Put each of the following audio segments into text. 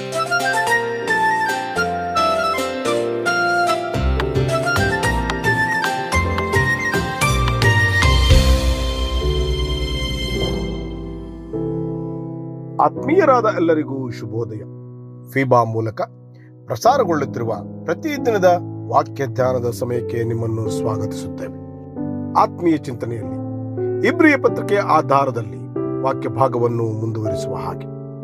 ಆತ್ಮೀಯರಾದ ಎಲ್ಲರಿಗೂ ಶುಭೋದಯ ಫೀಬಾ ಮೂಲಕ ಪ್ರಸಾರಗೊಳ್ಳುತ್ತಿರುವ ಪ್ರತಿದಿನದ ವಾಕ್ಯ ಧ್ಯಾನದ ಸಮಯಕ್ಕೆ ನಿಮ್ಮನ್ನು ಸ್ವಾಗತಿಸುತ್ತೇವೆ ಆತ್ಮೀಯ ಚಿಂತನೆಯಲ್ಲಿ ಇಬ್ರಿಯ ಪತ್ರಿಕೆಯ ಆಧಾರದಲ್ಲಿ ವಾಕ್ಯ ಭಾಗವನ್ನು ಮುಂದುವರಿಸುವ ಹಾಗೆ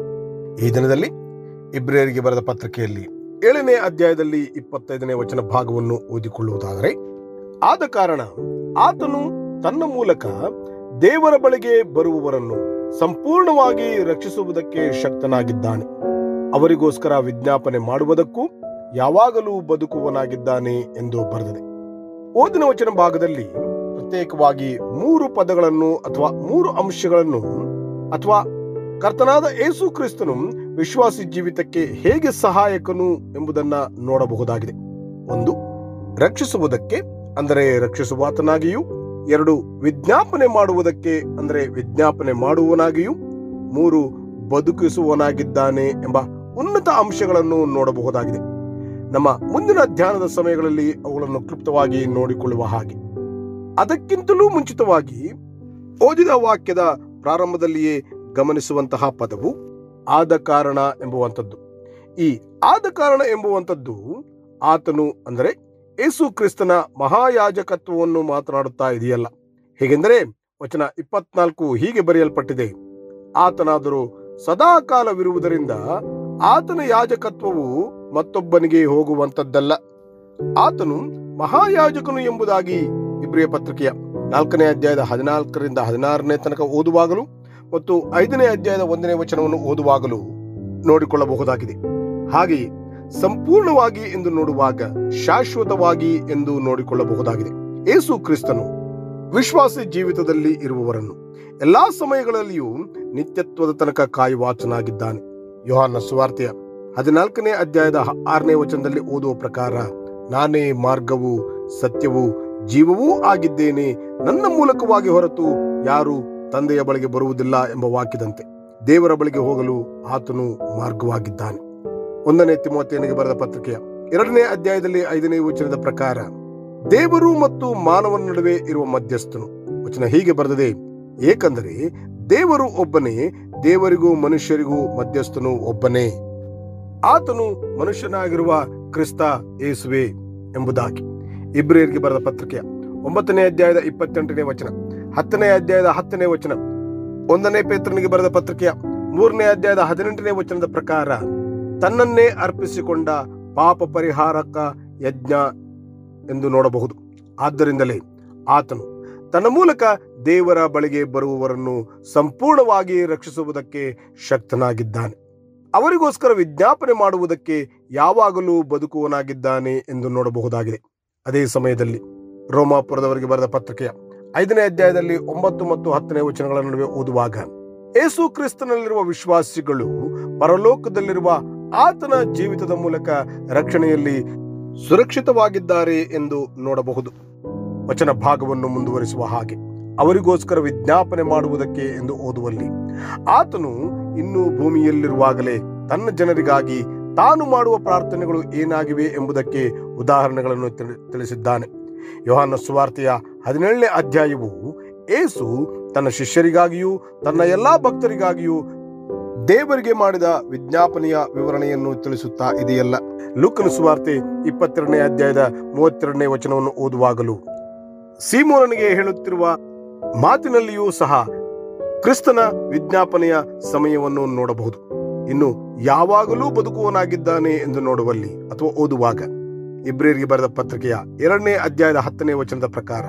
ಈ ದಿನದಲ್ಲಿ ಇಬ್ರಿಯರಿಗೆ ಬರೆದ ಪತ್ರಿಕೆಯಲ್ಲಿ ಏಳನೇ ಅಧ್ಯಾಯದಲ್ಲಿ ಇಪ್ಪತ್ತೈದನೇ ವಚನ ಭಾಗವನ್ನು ಓದಿಕೊಳ್ಳುವುದಾದರೆ ಆದ ಕಾರಣ ಆತನು ತನ್ನ ಮೂಲಕ ದೇವರ ಬಳಿಗೆ ಬರುವವರನ್ನು ಸಂಪೂರ್ಣವಾಗಿ ರಕ್ಷಿಸುವುದಕ್ಕೆ ಶಕ್ತನಾಗಿದ್ದಾನೆ ಅವರಿಗೋಸ್ಕರ ವಿಜ್ಞಾಪನೆ ಮಾಡುವುದಕ್ಕೂ ಯಾವಾಗಲೂ ಬದುಕುವನಾಗಿದ್ದಾನೆ ಎಂದು ಬರೆದಿದೆ ಓದಿನ ವಚನ ಭಾಗದಲ್ಲಿ ಪ್ರತ್ಯೇಕವಾಗಿ ಮೂರು ಪದಗಳನ್ನು ಅಥವಾ ಮೂರು ಅಂಶಗಳನ್ನು ಅಥವಾ ಕರ್ತನಾದ ಏಸು ಕ್ರಿಸ್ತನು ವಿಶ್ವಾಸಿ ಜೀವಿತಕ್ಕೆ ಹೇಗೆ ಸಹಾಯಕನು ಎಂಬುದನ್ನ ನೋಡಬಹುದಾಗಿದೆ ಒಂದು ರಕ್ಷಿಸುವುದಕ್ಕೆ ಅಂದರೆ ರಕ್ಷಿಸುವಾತನಾಗಿಯೂ ಎರಡು ವಿಜ್ಞಾಪನೆ ಮಾಡುವುದಕ್ಕೆ ಅಂದರೆ ವಿಜ್ಞಾಪನೆ ಮಾಡುವನಾಗಿಯೂ ಮೂರು ಬದುಕಿಸುವನಾಗಿದ್ದಾನೆ ಎಂಬ ಉನ್ನತ ಅಂಶಗಳನ್ನು ನೋಡಬಹುದಾಗಿದೆ ನಮ್ಮ ಮುಂದಿನ ಧ್ಯಾನದ ಸಮಯಗಳಲ್ಲಿ ಅವುಗಳನ್ನು ಕ್ಲುಪ್ತವಾಗಿ ನೋಡಿಕೊಳ್ಳುವ ಹಾಗೆ ಅದಕ್ಕಿಂತಲೂ ಮುಂಚಿತವಾಗಿ ಓದಿದ ವಾಕ್ಯದ ಪ್ರಾರಂಭದಲ್ಲಿಯೇ ಗಮನಿಸುವಂತಹ ಪದವು ಆದ ಕಾರಣ ಎಂಬುವಂಥದ್ದು ಈ ಆದ ಕಾರಣ ಎಂಬುವಂಥದ್ದು ಆತನು ಅಂದರೆ ಯೇಸು ಕ್ರಿಸ್ತನ ಮಹಾಯಾಜಕತ್ವವನ್ನು ಮಾತನಾಡುತ್ತಾ ಇದೆಯಲ್ಲ ಹೇಗೆಂದರೆ ವಚನ ಇಪ್ಪತ್ನಾಲ್ಕು ಹೀಗೆ ಬರೆಯಲ್ಪಟ್ಟಿದೆ ಆತನಾದರೂ ಸದಾ ಕಾಲವಿರುವುದರಿಂದ ಆತನ ಯಾಜಕತ್ವವು ಮತ್ತೊಬ್ಬನಿಗೆ ಹೋಗುವಂತದ್ದಲ್ಲ ಆತನು ಮಹಾಯಾಜಕನು ಎಂಬುದಾಗಿ ಇಬ್ರಿಯ ಪತ್ರಿಕೆಯ ನಾಲ್ಕನೇ ಅಧ್ಯಾಯದ ಹದಿನಾಲ್ಕರಿಂದ ಹದಿನಾರನೇ ತನಕ ಓದುವಾಗಲೂ ಮತ್ತು ಐದನೇ ಅಧ್ಯಾಯದ ಒಂದನೇ ವಚನವನ್ನು ಓದುವಾಗಲೂ ನೋಡಿಕೊಳ್ಳಬಹುದಾಗಿದೆ ಹಾಗೆಯೇ ಸಂಪೂರ್ಣವಾಗಿ ಎಂದು ನೋಡುವಾಗ ಶಾಶ್ವತವಾಗಿ ಎಂದು ನೋಡಿಕೊಳ್ಳಬಹುದಾಗಿದೆ ಏಸು ಕ್ರಿಸ್ತನು ವಿಶ್ವಾಸಿ ಜೀವಿತದಲ್ಲಿ ಇರುವವರನ್ನು ಎಲ್ಲಾ ಸಮಯಗಳಲ್ಲಿಯೂ ನಿತ್ಯತ್ವದ ತನಕ ಕಾಯುವಾಚನಾಗಿದ್ದಾನೆ ಯೋಹಾನ ಸುವಾರ್ತೆಯ ಹದಿನಾಲ್ಕನೇ ಅಧ್ಯಾಯದ ಆರನೇ ವಚನದಲ್ಲಿ ಓದುವ ಪ್ರಕಾರ ನಾನೇ ಮಾರ್ಗವು ಸತ್ಯವೂ ಜೀವವೂ ಆಗಿದ್ದೇನೆ ನನ್ನ ಮೂಲಕವಾಗಿ ಹೊರತು ಯಾರು ತಂದೆಯ ಬಳಿಗೆ ಬರುವುದಿಲ್ಲ ಎಂಬ ವಾಕ್ಯದಂತೆ ದೇವರ ಬಳಿಗೆ ಹೋಗಲು ಆತನು ಮಾರ್ಗವಾಗಿದ್ದಾನೆ ಒಂದನೇ ತಿಮೋತಿಯನಿಗೆ ಬರೆದ ಪತ್ರಿಕೆಯ ಎರಡನೇ ಅಧ್ಯಾಯದಲ್ಲಿ ಐದನೇ ವಚನದ ಪ್ರಕಾರ ದೇವರು ಮತ್ತು ಮಾನವನ ನಡುವೆ ಇರುವ ಮಧ್ಯಸ್ಥನು ವಚನ ಹೀಗೆ ಬರೆದಿದೆ ಏಕೆಂದರೆ ದೇವರು ಒಬ್ಬನೇ ದೇವರಿಗೂ ಮನುಷ್ಯರಿಗೂ ಮಧ್ಯಸ್ಥನು ಒಬ್ಬನೇ ಆತನು ಮನುಷ್ಯನಾಗಿರುವ ಕ್ರಿಸ್ತ ಏಸುವೆ ಎಂಬುದಾಗಿ ಇಬ್ರಿಯರಿಗೆ ಬರೆದ ಪತ್ರಿಕೆಯ ಒಂಬತ್ತನೇ ಅಧ್ಯಾಯದ ಇಪ್ಪತ್ತೆಂಟನೇ ವಚನ ಹತ್ತನೇ ಅಧ್ಯಾಯದ ಹತ್ತನೇ ವಚನ ಒಂದನೇ ಪೇತ್ರನಿಗೆ ಬರೆದ ಪತ್ರಿಕೆಯ ಮೂರನೇ ಅಧ್ಯಾಯದ ಹದಿನೆಂಟನೇ ವಚನದ ಪ್ರಕಾರ ತನ್ನನ್ನೇ ಅರ್ಪಿಸಿಕೊಂಡ ಪಾಪ ಪರಿಹಾರಕ ಯಜ್ಞ ಎಂದು ನೋಡಬಹುದು ಆದ್ದರಿಂದಲೇ ಆತನು ತನ್ನ ಮೂಲಕ ದೇವರ ಬಳಿಗೆ ಬರುವವರನ್ನು ಸಂಪೂರ್ಣವಾಗಿ ರಕ್ಷಿಸುವುದಕ್ಕೆ ಶಕ್ತನಾಗಿದ್ದಾನೆ ಅವರಿಗೋಸ್ಕರ ವಿಜ್ಞಾಪನೆ ಮಾಡುವುದಕ್ಕೆ ಯಾವಾಗಲೂ ಬದುಕುವನಾಗಿದ್ದಾನೆ ಎಂದು ನೋಡಬಹುದಾಗಿದೆ ಅದೇ ಸಮಯದಲ್ಲಿ ರೋಮಾಪುರದವರಿಗೆ ಬರೆದ ಪತ್ರಿಕೆಯ ಐದನೇ ಅಧ್ಯಾಯದಲ್ಲಿ ಒಂಬತ್ತು ಮತ್ತು ಹತ್ತನೇ ವಚನಗಳ ನಡುವೆ ಓದುವಾಗ ಏಸು ಕ್ರಿಸ್ತನಲ್ಲಿರುವ ವಿಶ್ವಾಸಿಗಳು ಪರಲೋಕದಲ್ಲಿರುವ ಆತನ ಜೀವಿತದ ಮೂಲಕ ರಕ್ಷಣೆಯಲ್ಲಿ ಸುರಕ್ಷಿತವಾಗಿದ್ದಾರೆ ಎಂದು ನೋಡಬಹುದು ವಚನ ಭಾಗವನ್ನು ಮುಂದುವರಿಸುವ ಹಾಗೆ ಅವರಿಗೋಸ್ಕರ ವಿಜ್ಞಾಪನೆ ಮಾಡುವುದಕ್ಕೆ ಎಂದು ಓದುವಲ್ಲಿ ಆತನು ಇನ್ನೂ ಭೂಮಿಯಲ್ಲಿರುವಾಗಲೇ ತನ್ನ ಜನರಿಗಾಗಿ ತಾನು ಮಾಡುವ ಪ್ರಾರ್ಥನೆಗಳು ಏನಾಗಿವೆ ಎಂಬುದಕ್ಕೆ ಉದಾಹರಣೆಗಳನ್ನು ತಿಳಿಸಿದ್ದಾನೆ ಯೋಹಾನ ಸುವಾರ್ತೆಯ ಹದಿನೇಳನೇ ಅಧ್ಯಾಯವು ಏಸು ತನ್ನ ಶಿಷ್ಯರಿಗಾಗಿಯೂ ತನ್ನ ಎಲ್ಲಾ ಭಕ್ತರಿಗಾಗಿಯೂ ದೇವರಿಗೆ ಮಾಡಿದ ವಿಜ್ಞಾಪನೆಯ ವಿವರಣೆಯನ್ನು ತಿಳಿಸುತ್ತಾ ಇದೆಯಲ್ಲ ಲೂಕನ ಸುವಾರ್ತೆ ಇಪ್ಪತ್ತೆರಡನೇ ಅಧ್ಯಾಯದ ಮೂವತ್ತೆರಡನೇ ವಚನವನ್ನು ಓದುವಾಗಲೂ ಸೀಮೋನನಿಗೆ ಹೇಳುತ್ತಿರುವ ಮಾತಿನಲ್ಲಿಯೂ ಸಹ ಕ್ರಿಸ್ತನ ವಿಜ್ಞಾಪನೆಯ ಸಮಯವನ್ನು ನೋಡಬಹುದು ಇನ್ನು ಯಾವಾಗಲೂ ಬದುಕುವನಾಗಿದ್ದಾನೆ ಎಂದು ನೋಡುವಲ್ಲಿ ಅಥವಾ ಓದುವಾಗ ಇಬ್ರಿಯರಿಗೆ ಬರೆದ ಪತ್ರಿಕೆಯ ಎರಡನೇ ಅಧ್ಯಾಯದ ಹತ್ತನೇ ವಚನದ ಪ್ರಕಾರ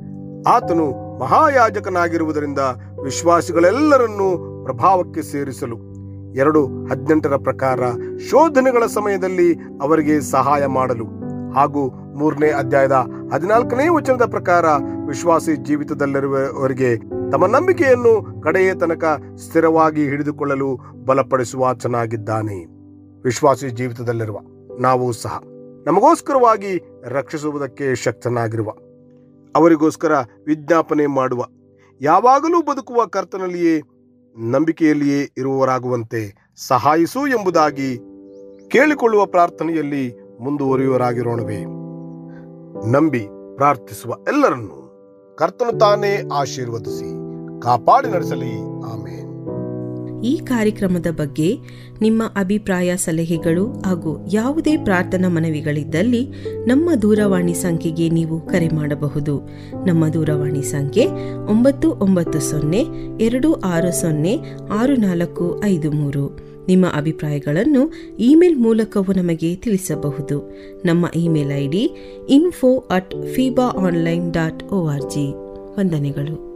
ಆತನು ಮಹಾಯಾಜಕನಾಗಿರುವುದರಿಂದ ವಿಶ್ವಾಸಿಗಳೆಲ್ಲರನ್ನೂ ಪ್ರಭಾವಕ್ಕೆ ಸೇರಿಸಲು ಎರಡು ಹದಿನೆಂಟರ ಪ್ರಕಾರ ಶೋಧನೆಗಳ ಸಮಯದಲ್ಲಿ ಅವರಿಗೆ ಸಹಾಯ ಮಾಡಲು ಹಾಗೂ ಮೂರನೇ ಅಧ್ಯಾಯದ ಹದಿನಾಲ್ಕನೇ ವಚನದ ಪ್ರಕಾರ ವಿಶ್ವಾಸಿ ಜೀವಿತದಲ್ಲಿರುವವರಿಗೆ ತಮ್ಮ ನಂಬಿಕೆಯನ್ನು ಕಡೆಯ ತನಕ ಸ್ಥಿರವಾಗಿ ಹಿಡಿದುಕೊಳ್ಳಲು ಬಲಪಡಿಸುವಾಚನಾಗಿದ್ದಾನೆ ವಿಶ್ವಾಸಿ ಜೀವಿತದಲ್ಲಿರುವ ನಾವು ಸಹ ನಮಗೋಸ್ಕರವಾಗಿ ರಕ್ಷಿಸುವುದಕ್ಕೆ ಶಕ್ತನಾಗಿರುವ ಅವರಿಗೋಸ್ಕರ ವಿಜ್ಞಾಪನೆ ಮಾಡುವ ಯಾವಾಗಲೂ ಬದುಕುವ ಕರ್ತನಲ್ಲಿಯೇ ನಂಬಿಕೆಯಲ್ಲಿಯೇ ಇರುವವರಾಗುವಂತೆ ಸಹಾಯಿಸು ಎಂಬುದಾಗಿ ಕೇಳಿಕೊಳ್ಳುವ ಪ್ರಾರ್ಥನೆಯಲ್ಲಿ ಮುಂದುವರಿಯುವರಾಗಿರೋಣವೇ ನಂಬಿ ಪ್ರಾರ್ಥಿಸುವ ಎಲ್ಲರನ್ನು ಕರ್ತನು ತಾನೇ ಆಶೀರ್ವದಿಸಿ ಕಾಪಾಡಿ ನಡೆಸಲಿ ಆಮೇನ್ ಈ ಕಾರ್ಯಕ್ರಮದ ಬಗ್ಗೆ ನಿಮ್ಮ ಅಭಿಪ್ರಾಯ ಸಲಹೆಗಳು ಹಾಗೂ ಯಾವುದೇ ಪ್ರಾರ್ಥನಾ ಮನವಿಗಳಿದ್ದಲ್ಲಿ ನಮ್ಮ ದೂರವಾಣಿ ಸಂಖ್ಯೆಗೆ ನೀವು ಕರೆ ಮಾಡಬಹುದು ನಮ್ಮ ದೂರವಾಣಿ ಸಂಖ್ಯೆ ಒಂಬತ್ತು ಒಂಬತ್ತು ಸೊನ್ನೆ ಎರಡು ಆರು ಸೊನ್ನೆ ಆರು ನಾಲ್ಕು ಐದು ಮೂರು ನಿಮ್ಮ ಅಭಿಪ್ರಾಯಗಳನ್ನು ಇಮೇಲ್ ಮೂಲಕವೂ ನಮಗೆ ತಿಳಿಸಬಹುದು ನಮ್ಮ email I D info at ಫೀಬಾ online dot O R G ವಂದನೆಗಳು